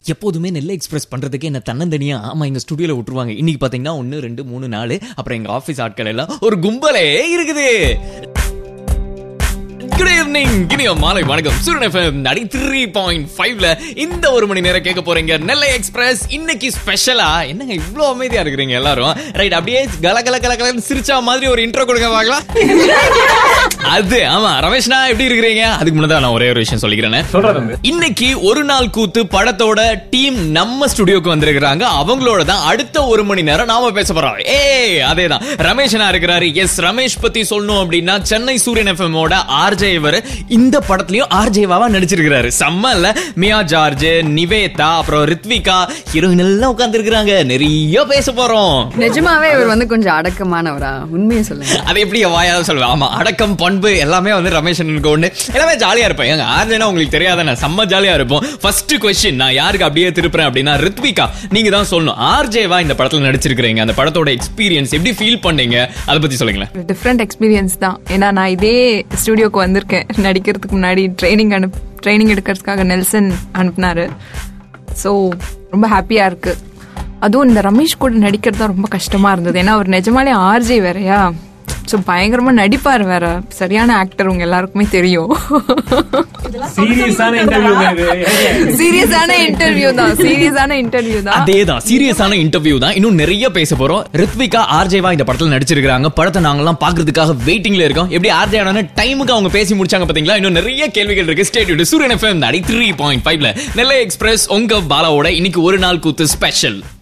எப்போதுமே நெல்லை எக்ஸ்பிரஸ் பண்றதுக்கு என்ன தன்னந்தனியா ஆமா எங்க ஸ்டுடியோல விட்டுருவாங்க இன்னைக்கு பாத்தீங்கன்னா ஒன்னு ரெண்டு மூணு நாலு அப்புறம் எங்க ஆபீஸ் ஆட்கள் எல்லாம் ஒரு கும்பலே இருக்குது குட் ஈவினிங் இனிய மாலை வணக்கம் சூரியன் எஃப்எம் நடி த்ரீ பாயிண்ட் ஃபைவ்ல இந்த ஒரு மணி நேரம் கேட்க போறீங்க நெல்லை எக்ஸ்பிரஸ் இன்னைக்கு ஸ்பெஷலா என்னங்க இவ்ளோ அமைதியா இருக்கிறீங்க எல்லாரும் ரைட் அப்படியே கல கல கல கலன்னு சிரிச்சா மாதிரி ஒரு இன்ட்ரோ கொடுங்க பார்க்கலாம் அது ஆமா ரமேஷ்னா எப்படி இருக்கிறீங்க அதுக்கு முன்னாடி நான் ஒரே ஒரு விஷயம் சொல்லிக்கிறேன் இன்னைக்கு ஒரு நாள் கூத்து படத்தோட டீம் நம்ம ஸ்டுடியோக்கு வந்திருக்கிறாங்க அவங்களோட தான் அடுத்த ஒரு மணி நேரம் நாம பேச போறோம் ஏய் அதேதான் ரமேஷனா இருக்கிறாரு எஸ் ரமேஷ் பத்தி சொல்லணும் அப்படின்னா சென்னை சூரியன் எஃப்எம் ஓட ஆர்ஜே இவர் இந்த படத்துலயும் ஆர்ஜேவாவா நடிச்சிருக்கிறாரு செம்ம இல்ல மியா ஜார்ஜ் நிவேதா அப்புறம் ரித்விகா ஹீரோயின் எல்லாம் உட்கார்ந்து இருக்காங்க நிறைய பேச போறோம் நிஜமாவே இவர் வந்து கொஞ்சம் அடக்கமானவரா உண்மையை சொல்லுங்க அதை எப்படி வாயால சொல்லுவேன் ஆமா அடக்கம் பண்பு எல்லாமே வந்து ரமேஷ் அண்ணனுக்கு ஒண்ணு எல்லாமே ஜாலியா இருப்பேன் எங்க ஆர்ஜேனா உங்களுக்கு தெரியாதானே செம்ம ஜாலியா இருப்போம் ஃபர்ஸ்ட் கொஸ்டின் நான் யாருக்கு அப்படியே திருப்புறேன் அப்படின்னா ரித்விகா நீங்க தான் சொல்லணும் ஆர்ஜேவா இந்த படத்துல நடிச்சிருக்கிறீங்க அந்த படத்தோட எக்ஸ்பீரியன்ஸ் எப்படி ஃபீல் பண்ணீங்க அதை பத்தி சொல்லுங்களேன் டிஃப்ரெண்ட் எக்ஸ்பீரியன்ஸ் தான் ஏன்னா நான் இதே ஸ்டுடியோக்கு வந்திருக்கேன் நடிக்கிறதுக்கு முன்னாடி ட்ரைனிங் அனுப் ட்ரைனிங் எடுக்கிறதுக்காக நெல்சன் அனுப்புனாரு ஸோ ரொம்ப ஹாப்பியாக இருக்கு அதுவும் இந்த ரமேஷ் கூட நடிக்கிறது தான் ரொம்ப கஷ்டமா இருந்தது ஏன்னா அவர் நிஜமாலே ஆர்ஜே வேறயா ஸோ பயங்கரமா நடிப்பார் வேற சரியான ஆக்டர் உங்க எல்லாருக்குமே தெரியும் சீரியஸான இன்டர்வியூ சீரியஸான இன்டர்வியூ தான் சீரியஸான இன்டர்வியூ தான் அதேதான் சீரியஸான இன்டர்வியூ தான் இன்னும் நிறைய பேச போறோம் ரித்விகா ஆர்ஜேவா இந்த படத்துல நடிச்சிருக்காங்க படத்தை நாங்கெல்லாம் பாக்குறதுக்காக வெயிட்டிங்ல இருக்கோம் எப்படி ஆர்ஜே ஆன டைமுக்கு அவங்க பேசி முடிச்சாங்க பாத்தீங்களா இன்னும் நிறைய கேள்விகள் இருக்கு ஸ்டேட் சூரியன் எஃப்எம் நடி த்ரீ பாயிண்ட் ஃபைவ்ல நெல்லை எக்ஸ்பிரஸ் உங்க பாலாவோட இன்னைக்கு ஒரு நாள் கூத்து ஸ்பெஷல்